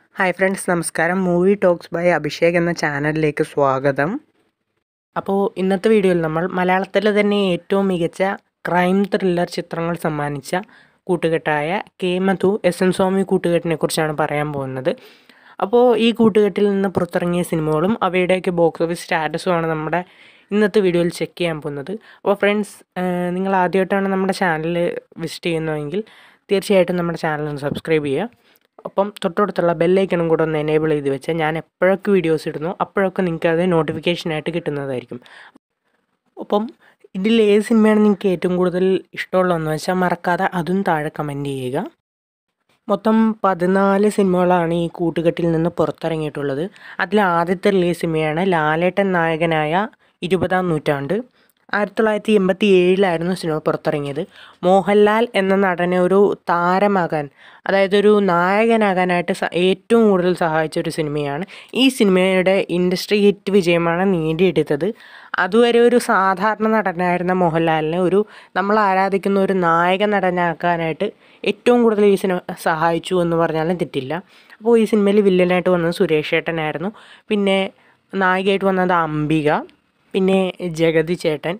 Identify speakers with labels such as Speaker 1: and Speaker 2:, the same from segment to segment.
Speaker 1: hi friends നമസ്കാരം movie talks by Abhishek എന്ന ചാനലിലേക്ക് സ്വാഗതം അപ്പോൾ ഇന്നത്തെ വീഡിയോയിൽ നമ്മൾ മലയാളത്തിലെ തന്നെ ഏറ്റവും മികച്ച ക്രൈം ത്രില്ലർ ചിത്രങ്ങൾ സമ്മാനിച്ച കൂട്ടുകെട്ടായ K Madhu S N Swami കൂട്ടുകെട്ടിനെ കുറിച്ചാണ് പറയാൻ പോകുന്നത് അപ്പോൾ ഈ കൂട്ടുകെട്ടിൽ നിന്ന് പുറത്തിറങ്ങിയ സിനിമകളും അവയുടെയൊക്കെ ബോക്സ് ഓഫീസ് സ്റ്റാറ്റസുമാണ് നമ്മുടെ ഇന്നത്തെ വീഡിയോയിൽ ചെക്ക് ചെയ്യാൻ പോകുന്നത് അപ്പോൾ ഫ്രണ്ട്സ് നിങ്ങൾ ആദ്യമായിട്ടാണ് നമ്മുടെ ചാനൽ വിസിറ്റ് ചെയ്യുന്നതെങ്കിൽ തീർച്ചയായിട്ടും നമ്മുടെ ചാനൽ ഒന്ന് സബ്സ്ക്രൈബ് ചെയ്യുക ഒപ്പം തൊട്ടടുത്തുള്ള ബെല്ലൈക്കണും കൂടെ ഒന്ന് എനേബിൾ ചെയ്ത് വെച്ചാൽ ഞാൻ എപ്പോഴൊക്കെ വീഡിയോസ് ഇടുന്നു അപ്പോഴൊക്കെ നിങ്ങൾക്ക് അത് നോട്ടിഫിക്കേഷനായിട്ട് കിട്ടുന്നതായിരിക്കും ഒപ്പം ഇതിൽ ഏത് സിനിമയാണ് നിങ്ങൾക്ക് ഏറ്റവും കൂടുതൽ ഇഷ്ടമുള്ളതെന്ന് വെച്ചാൽ മറക്കാതെ അതും താഴെ കമൻറ്റ് ചെയ്യുക മൊത്തം പതിനാല് സിനിമകളാണ് ഈ കൂട്ടുകെട്ടിൽ നിന്ന് പുറത്തിറങ്ങിയിട്ടുള്ളത് അതിൽ ആദ്യത്തെ റിലീസ് സിനിമയാണ് ലാലേട്ടൻ നായകനായ ഇരുപതാം നൂറ്റാണ്ട് ആയിരത്തി തൊള്ളായിരത്തി എൺപത്തി ഏഴിലായിരുന്നു സിനിമ പുറത്തിറങ്ങിയത് മോഹൻലാൽ എന്ന നടനെ ഒരു താരമാകാൻ അതായത് ഒരു നായകനാകാനായിട്ട് സ- ഏറ്റവും കൂടുതൽ സഹായിച്ച ഒരു സിനിമയാണ് ഈ സിനിമയുടെ ഇൻഡസ്ട്രി ഹിറ്റ് വിജയമാണ് നേടിയെടുത്തത് അതുവരെ ഒരു സാധാരണ നടനായിരുന്ന മോഹൻലാലിനെ ഒരു നമ്മൾ ആരാധിക്കുന്ന ഒരു നായക നടനാക്കാനായിട്ട് ഏറ്റവും കൂടുതൽ ഈ സിനിമ സഹായിച്ചു എന്ന് പറഞ്ഞാലും തെറ്റില്ല അപ്പോൾ ഈ സിനിമയിൽ വില്ലനായിട്ട് വന്നത് സുരേഷ് ഏട്ടനായിരുന്നു പിന്നെ നായികയായിട്ട് വന്നത് അംബിക പിന്നെ ജഗതി ചേട്ടൻ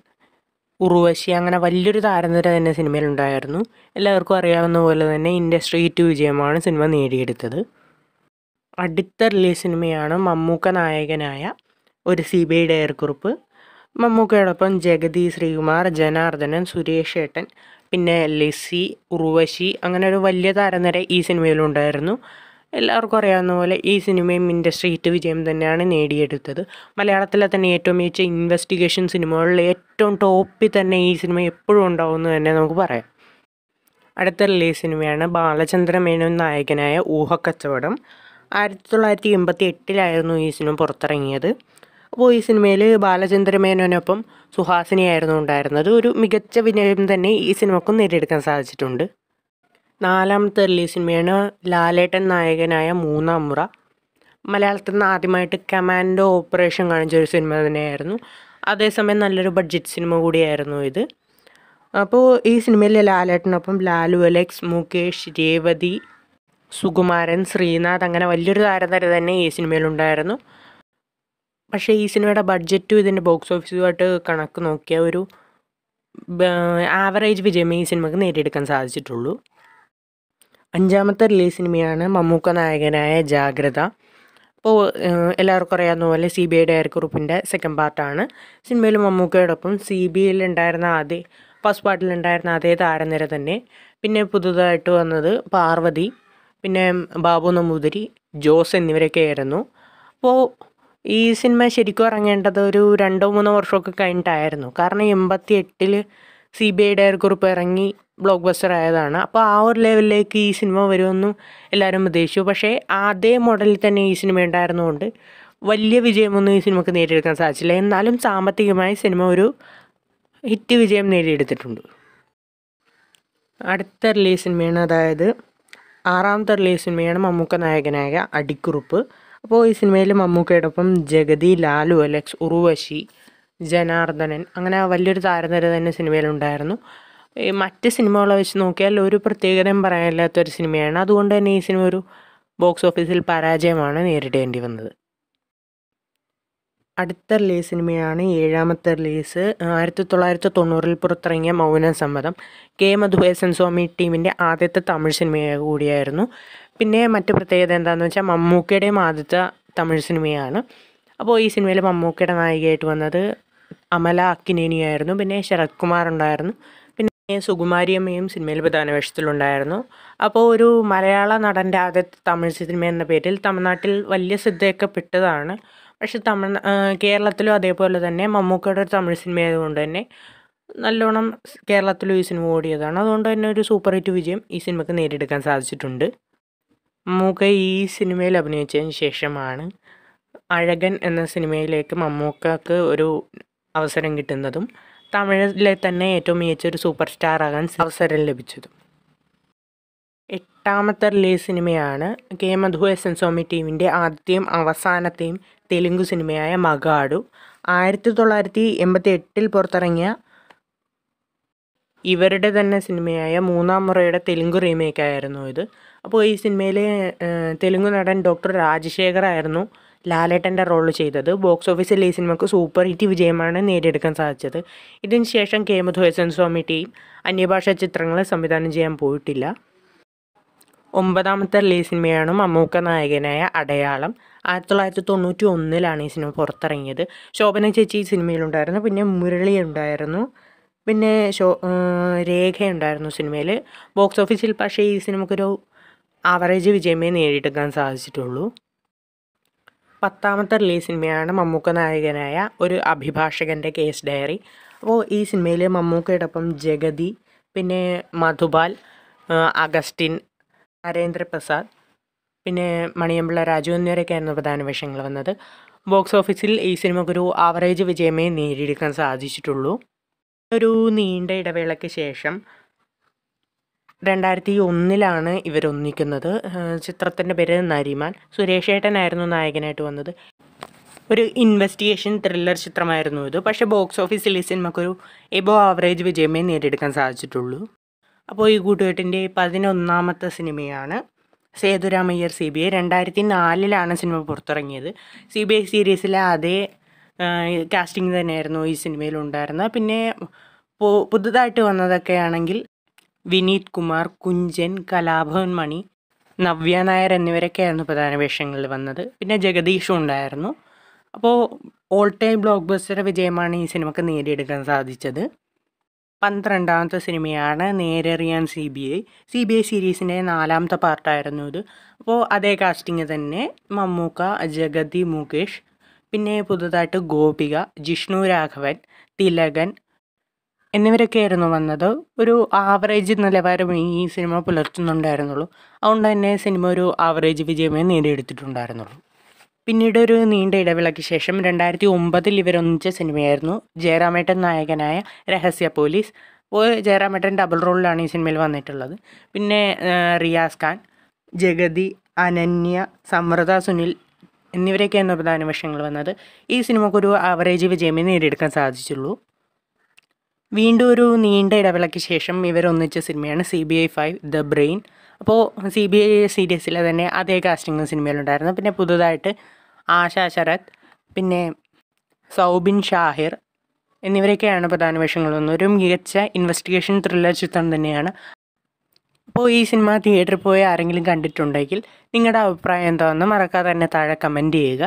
Speaker 1: ഉർവശി അങ്ങനെ വലിയൊരു താരനിര തന്നെ സിനിമയിലുണ്ടായിരുന്നു എല്ലാവർക്കും അറിയാവുന്ന പോലെ തന്നെ ഇൻഡസ്ട്രി ഹിറ്റ് വിജയമാണ് സിനിമ നേടിയെടുത്തത് അടുത്ത റിലീസ് സിനിമയാണ് മമ്മൂക്ക നായകനായ ഒരു സി ബി ഐ ഡയറിക്കുറിപ്പ് മമ്മൂക്കയോടൊപ്പം ജഗതി ശ്രീകുമാർ ജനാർദ്ദനൻ സുരേഷ് ഏട്ടൻ പിന്നെ ലെസി ഉർവശി അങ്ങനെ ഒരു വലിയ താരനിര ഈ സിനിമയിലുണ്ടായിരുന്നു എല്ലാവർക്കും അറിയാവുന്ന പോലെ ഈ സിനിമയും ഇൻഡസ്ട്രി ഹിറ്റ് വിജയം തന്നെയാണ് നേടിയെടുത്തത് മലയാളത്തിലെ തന്നെ ഏറ്റവും മികച്ച ഇൻവെസ്റ്റിഗേഷൻ സിനിമകളിൽ ഏറ്റവും ടോപ്പിൽ തന്നെ ഈ സിനിമ എപ്പോഴും ഉണ്ടാവുമെന്ന് തന്നെ നമുക്ക് പറയാം അടുത്ത റിലീസ് സിനിമയാണ് ബാലചന്ദ്ര മേനോൻ നായകനായ ഊഹക്കച്ചവടം ആയിരത്തി തൊള്ളായിരത്തി എൺപത്തി എട്ടിലായിരുന്നു ഈ സിനിമ പുറത്തിറങ്ങിയത് അപ്പോൾ ഈ സിനിമയിൽ ബാലചന്ദ്ര മേനോനൊപ്പം സുഹാസിനിയായിരുന്നു ഉണ്ടായിരുന്നത് ഒരു മികച്ച വിജയം തന്നെ ഈ സിനിമക്കും നേടിയെടുക്കാൻ സാധിച്ചിട്ടുണ്ട് നാലാമത്തെ റിലീസ് സിനിമയാണ് ലാലേട്ടൻ നായകനായ മൂന്നാം മുറ മലയാളത്തിൽ നിന്ന് ആദ്യമായിട്ട് കമാൻഡോ ഓപ്പറേഷൻ കാണിച്ച ഒരു സിനിമ തന്നെയായിരുന്നു അതേസമയം നല്ലൊരു ബഡ്ജറ്റ് സിനിമ കൂടിയായിരുന്നു ഇത് അപ്പോൾ ഈ സിനിമയിൽ ലാലേട്ടനൊപ്പം ലാലു അലക്സ് മുകേഷ് രേവതി സുകുമാരൻ ശ്രീനാഥ് അങ്ങനെ വലിയൊരു താരനിര തന്നെ ഈ സിനിമയിലുണ്ടായിരുന്നു പക്ഷേ ഈ സിനിമയുടെ ബഡ്ജറ്റും ഇതിൻ്റെ ബോക്സ് ഓഫീസുമായിട്ട് കണക്ക് നോക്കിയ ഒരു ആവറേജ് വിജയമേ ഈ സിനിമക്ക് നേടിയെടുക്കാൻ സാധിച്ചിട്ടുള്ളൂ അഞ്ചാമത്തെ റിലീസ് സിനിമയാണ് മമ്മൂക്ക നായകനായ ജാഗ്രത അപ്പോൾ എല്ലാവർക്കും അറിയാവുന്ന പോലെ സി ബി ഐ ഡയറിക്കുറിപ്പിൻ്റെ സെക്കൻഡ് പാർട്ടാണ് സിനിമയിൽ മമ്മൂക്കയോടൊപ്പം സി ബി ഐയിൽ ഉണ്ടായിരുന്ന അതേ ഫസ്റ്റ് പാർട്ടിലുണ്ടായിരുന്ന അതേ താരനിര തന്നെ പിന്നെ പുതുതായിട്ട് വന്നത് പാർവതി പിന്നെ ബാബു നമ്പൂതിരി ജോസ് എന്നിവരൊക്കെ ആയിരുന്നു അപ്പോൾ ഈ സിനിമ ശരിക്കും ഇറങ്ങേണ്ടത് ഒരു രണ്ടോ മൂന്നോ വർഷമൊക്കെ കഴിഞ്ഞിട്ടായിരുന്നു കാരണം എൺപത്തി എട്ടിൽ സി ബി ഐ ഡയറിക്കുറിപ്പ് ഇറങ്ങി ബ്ലോക്ക് ബസ്റ്റർ ആയതാണ് അപ്പോൾ ആ ഒരു ലെവലിലേക്ക് ഈ സിനിമ വരുമെന്നും എല്ലാവരും പ്രതീക്ഷിച്ചു പക്ഷേ അതേ മോഡലിൽ തന്നെ ഈ സിനിമ ഉണ്ടായിരുന്നുകൊണ്ട് വലിയ വിജയമൊന്നും ഈ സിനിമക്ക് നേടിയെടുക്കാൻ സാധിച്ചില്ല എന്നാലും സാമ്പത്തികമായി സിനിമ ഒരു ഹിറ്റ് വിജയം നേടിയെടുത്തിട്ടുണ്ട് അടുത്ത റിലീസ് സിനിമയാണ് അതായത് ആറാമത്തെ റിലീസ് സിനിമയാണ് മമ്മൂക്ക നായകനായ അടിക്കുറുപ്പ് അപ്പോൾ ഈ സിനിമയിൽ മമ്മൂക്കയോടൊപ്പം ജഗതി ലാലു അലക്സ് ഉറുവശി ജനാർദ്ദനൻ അങ്ങനെ വലിയൊരു താരനിര തന്നെ സിനിമയിലുണ്ടായിരുന്നു ഈ മറ്റ് സിനിമകളെ വെച്ച് നോക്കിയാൽ ഒരു പ്രത്യേകതയും പറയാനില്ലാത്തൊരു സിനിമയാണ് അതുകൊണ്ട് തന്നെ ഈ സിനിമ ഒരു ബോക്സ് ഓഫീസിൽ പരാജയമാണ് നേരിടേണ്ടി വന്നത് അടുത്ത റിലീസ് സിനിമയാണ് ഏഴാമത്തെ റിലീസ് ആയിരത്തി തൊള്ളായിരത്തി തൊണ്ണൂറിൽ പുറത്തിറങ്ങിയ Mouna Sammatham K Madhu S N Swamy ടീമിൻ്റെ ആദ്യത്തെ തമിഴ് സിനിമ കൂടിയായിരുന്നു പിന്നെ മറ്റു പ്രത്യേകത എന്താണെന്ന് വെച്ചാൽ മമ്മൂക്കയുടെയും ആദ്യത്തെ തമിഴ് സിനിമയാണ് അപ്പോൾ ഈ സിനിമയിൽ മമ്മൂക്കയുടെ നായികയായിട്ട് വന്നത് അമല അക്കിനേനിയായിരുന്നു പിന്നെ ശരത് കുമാർ ഉണ്ടായിരുന്നു പിന്നെ സുകുമാരിയമ്മയും സിനിമയിൽ പ്രധാന വേഷത്തിലുണ്ടായിരുന്നു അപ്പോൾ ഒരു മലയാള നടൻ്റെ ആദ്യത്തെ തമിഴ് സിനിമ എന്ന പേരിൽ തമിഴ്നാട്ടിൽ വലിയ ശ്രദ്ധയൊക്കെ പെട്ടതാണ് പക്ഷെ തമിഴ് കേരളത്തിലും അതേപോലെ തന്നെ മമ്മൂക്കയുടെ ഒരു തമിഴ് സിനിമ ആയതുകൊണ്ട് തന്നെ നല്ലോണം കേരളത്തിലും ഈ സിനിമ ഓടിയതാണ് അതുകൊണ്ട് തന്നെ ഒരു സൂപ്പർ ഹിറ്റ് വിജയം ഈ സിനിമക്ക് നേടിയെടുക്കാൻ സാധിച്ചിട്ടുണ്ട് മമ്മൂക്ക ഈ സിനിമയിൽ അഭിനയിച്ചതിന് ശേഷമാണ് അഴകൻ എന്ന സിനിമയിലേക്ക് മമ്മൂക്കക്ക് ഒരു അവസരം കിട്ടുന്നതും തമിഴിലെ തന്നെ ഏറ്റവും മികച്ച ഒരു സൂപ്പർ സ്റ്റാർ ആകാൻ അവസരം ലഭിച്ചതും എട്ടാമത്തെ റിലീസ് സിനിമയാണ് K Madhu S N Swamy ടീമിൻ്റെ ആദ്യത്തെയും അവസാനത്തെയും തെലുങ്ക് സിനിമയായ മഗാഡു ആയിരത്തി തൊള്ളായിരത്തി എൺപത്തി എട്ടിൽ പുറത്തിറങ്ങിയ ഇവരുടെ തന്നെ സിനിമയായ മൂന്നാം മുറയുടെ തെലുങ്ക് റീമേക്ക് ആയിരുന്നു ഇത് അപ്പോൾ ഈ സിനിമയിൽ തെലുങ്ക് നടൻ ഡോക്ടർ രാജശേഖർ ആയിരുന്നു ലാലേട്ടൻ്റെ റോൾ ചെയ്തത് ബോക്സ് ഓഫീസിൽ ഈ സിനിമക്ക് സൂപ്പർ ഹിറ്റ് വിജയമാണ് നേടിയെടുക്കാൻ സാധിച്ചത് ഇതിന് ശേഷം കെ മുതുഹസൻ സ്വാമി ടീം അന്യഭാഷാ ചിത്രങ്ങൾ സംവിധാനം ചെയ്യാൻ പോയിട്ടില്ല ഒമ്പതാമത്തെ റിലീസ് സിനിമയാണ് മമ്മൂക്ക നായകനായ അടയാളം ആയിരത്തി തൊള്ളായിരത്തി തൊണ്ണൂറ്റി ഒന്നിലാണ് ഈ സിനിമ പുറത്തിറങ്ങിയത് ശോഭന ചേച്ചി ഈ സിനിമയിലുണ്ടായിരുന്നു പിന്നെ മുരളി ഉണ്ടായിരുന്നു പിന്നെ ശോ രേഖയുണ്ടായിരുന്നു സിനിമയിൽ ബോക്സ് ഓഫീസിൽ പക്ഷേ ഈ സിനിമക്കൊരു ആവറേജ് വിജയമേ നേടിയെടുക്കാൻ സാധിച്ചിട്ടുള്ളൂ പത്താമത്തെ റിലീസ് സിനിമയാണ് മമ്മൂക്ക നായകനായ ഒരു അഭിഭാഷകൻ്റെ കേസ് ഡയറി അപ്പോൾ ഈ സിനിമയിൽ മമ്മൂക്കയോടൊപ്പം ജഗതി പിന്നെ മധുപാൽ അഗസ്റ്റിൻ നരേന്ദ്രപ്രസാദ് പിന്നെ മണിയമ്പിള്ള രാജു എന്നിവരൊക്കെയായിരുന്നു പ്രധാന വേഷങ്ങൾ വന്നത് ബോക്സ് ഓഫീസിൽ ഈ സിനിമക്കൊരു ആവറേജ് വിജയമേ നേടിയെടുക്കാൻ സാധിച്ചിട്ടുള്ളൂ ഒരു നീണ്ട ഇടവേളയ്ക്ക് ശേഷം രണ്ടായിരത്തി ഒന്നിലാണ് ഇവരൊന്നിക്കുന്നത് ചിത്രത്തിൻ്റെ പേര് നരിമാൻ സുരേഷ് ഏട്ടനായിരുന്നു നായകനായിട്ട് വന്നത് ഒരു ഇൻവെസ്റ്റിഗേഷൻ ത്രില്ലർ ചിത്രമായിരുന്നു ഇത് പക്ഷേ ബോക്സ് ഓഫീസിൽ ഈ സിനിമക്കൊരു എബോ ആവറേജ് വിജയമേ നേടിയെടുക്കാൻ സാധിച്ചിട്ടുള്ളൂ അപ്പോൾ ഈ കൂട്ടുകെട്ടിൻ്റെ പതിനൊന്നാമത്തെ സിനിമയാണ് സേതുരാമയ്യർ സി ബി ഐ രണ്ടായിരത്തി നാലിലാണ് സിനിമ പുറത്തിറങ്ങിയത് സി ബി ഐ സീരീസിലെ അതേ കാസ്റ്റിംഗ് തന്നെയായിരുന്നു ഈ സിനിമയിൽ ഉണ്ടായിരുന്നത് പിന്നെ പുതുതായിട്ട് വന്നതൊക്കെ ആണെങ്കിൽ വിനീത് കുമാർ കുഞ്ചൻ കലാഭവൻ മണി നവ്യ നായർ എന്നിവരൊക്കെയായിരുന്നു പ്രധാന വേഷങ്ങളിൽ വന്നത് പിന്നെ ജഗദീഷും ഉണ്ടായിരുന്നു അപ്പോൾ ഓൾ ടൈം ബ്ലോക്ക് ബസ്റ്റർ വിജയമാണ് ഈ സിനിമക്ക് നേടിയെടുക്കാൻ സാധിച്ചത് പന്ത്രണ്ടാമത്തെ സിനിമയാണ് Nerariyan C B I C B I സീരീസിൻ്റെ നാലാമത്തെ പാർട്ടായിരുന്നു ഇത് അപ്പോൾ അതേ കാസ്റ്റിംഗ് തന്നെ മമ്മൂക്ക ജഗതി മുകേഷ് പിന്നെ പുതുതായിട്ട് ഗോപിക ജിഷ്ണു രാഘവൻ തിലകൻ എന്നിവരൊക്കെയായിരുന്നു വന്നത് ഒരു ആവറേജ് നിലവാരം ഈ സിനിമ പുലർത്തുന്നുണ്ടായിരുന്നുള്ളൂ അതുകൊണ്ട് തന്നെ സിനിമ ഒരു ആവറേജ് വിജയമേ നേടിയെടുത്തിട്ടുണ്ടായിരുന്നുള്ളൂ പിന്നീട് ഒരു നീണ്ട ഇടവേളയ്ക്ക് ശേഷം രണ്ടായിരത്തി ഒമ്പതിൽ ഇവരൊന്നിച്ച സിനിമയായിരുന്നു ജയറാമേട്ടൻ നായകനായ രഹസ്യ പോലീസ് അപ്പോൾ ജയറാമേട്ടൻ ഡബിൾ റോളിലാണ് ഈ സിനിമയിൽ വന്നിട്ടുള്ളത് പിന്നെ റിയാസ് ഖാൻ ജഗതി അനന്യ സമൃത സുനിൽ എന്നിവരൊക്കെയാണ് പ്രധാന വേഷങ്ങൾ വന്നത് ഈ സിനിമക്കൊരു ആവറേജ് വിജയമേ നേടിയെടുക്കാൻ സാധിച്ചുള്ളൂ വീണ്ടും ഒരു നീണ്ട ഇടവേളയ്ക്ക് ശേഷം ഇവരൊന്നിച്ച സിനിമയാണ് C B I five the brain അപ്പോൾ സി ബി ഐ സീരീസിലെ തന്നെ അതേ കാസ്റ്റിംഗ് സിനിമയിലുണ്ടായിരുന്നു പിന്നെ പുതുതായിട്ട് ആശ ശരത് പിന്നെ സൗബിൻ ഷാഹിർ എന്നിവരൊക്കെയാണ് പ്രധാന വേഷങ്ങൾ വന്നത് ഒരു മികച്ച ഇൻവെസ്റ്റിഗേഷൻ ത്രില്ലർ ചിത്രം തന്നെയാണ് അപ്പോൾ ഈ സിനിമ തിയേറ്ററിൽ പോയി ആരെങ്കിലും കണ്ടിട്ടുണ്ടെങ്കിൽ നിങ്ങളുടെ അഭിപ്രായം എന്താണെന്ന് മറക്കാതെ തന്നെ താഴെ കമൻറ്റ് ചെയ്യുക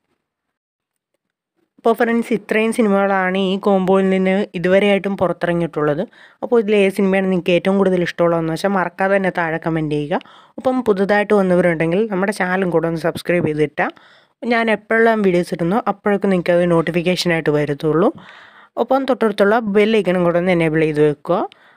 Speaker 1: അപ്പോൾ ഫ്രണ്ട്സ് ഇത്രയും സിനിമകളാണ് ഈ കോമ്പോയിൽ നിന്ന് ഇതുവരെയായിട്ടും പുറത്തിറങ്ങിയിട്ടുള്ളത് അപ്പോൾ ഇതിൽ ഏത് സിനിമയാണ് നിങ്ങൾക്ക് ഏറ്റവും കൂടുതൽ ഇഷ്ടമുള്ളതെന്ന് വെച്ചാൽ മറക്കാതെ തന്നെ താഴെ കമൻറ്റ് ചെയ്യുക അപ്പം പുതുതായിട്ട് വന്നവരുണ്ടെങ്കിൽ നമ്മുടെ ചാനലും കൂടെ ഒന്ന് സബ്സ്ക്രൈബ് ചെയ്തിട്ടാൽ ഞാൻ എപ്പോഴെല്ലാം വീഡിയോസ് ഇടുന്നോ അപ്പോഴൊക്കെ നിങ്ങൾക്ക് അത് നോട്ടിഫിക്കേഷനായിട്ട് വരത്തുള്ളൂ ഒപ്പം തൊട്ടടുത്തുള്ള ബെല്ലൈക്കനും കൂടെ ഒന്ന് എനേബിൾ ചെയ്ത് വെക്കുക